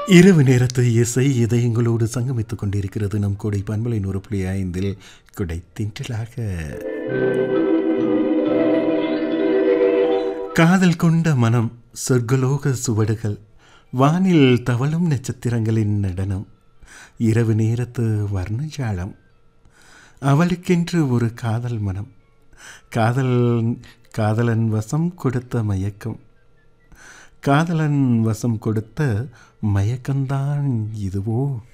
இரவு நேரத்து இசை இதயங்களோடு சங்கமித்துக் கொண்டிருக்கிறது நம் கொடை பண்பலை நூறு புள்ளி ஐந்தில் கொடை தின்றலாக காதல் கொண்ட மனம் சொர்க்கலோக சுவடுகள் வானில் தவழும் நட்சத்திரங்களின் நடனம் இரவு நேரத்து வர்ணஜாலம் அவளுக்கென்று ஒரு காதல் மனம் காதல் காதலன் வசம் கொடுத்த மயக்கம் காதலன் வசம் கொடுத்த மயக்கம்தான் இதுவோ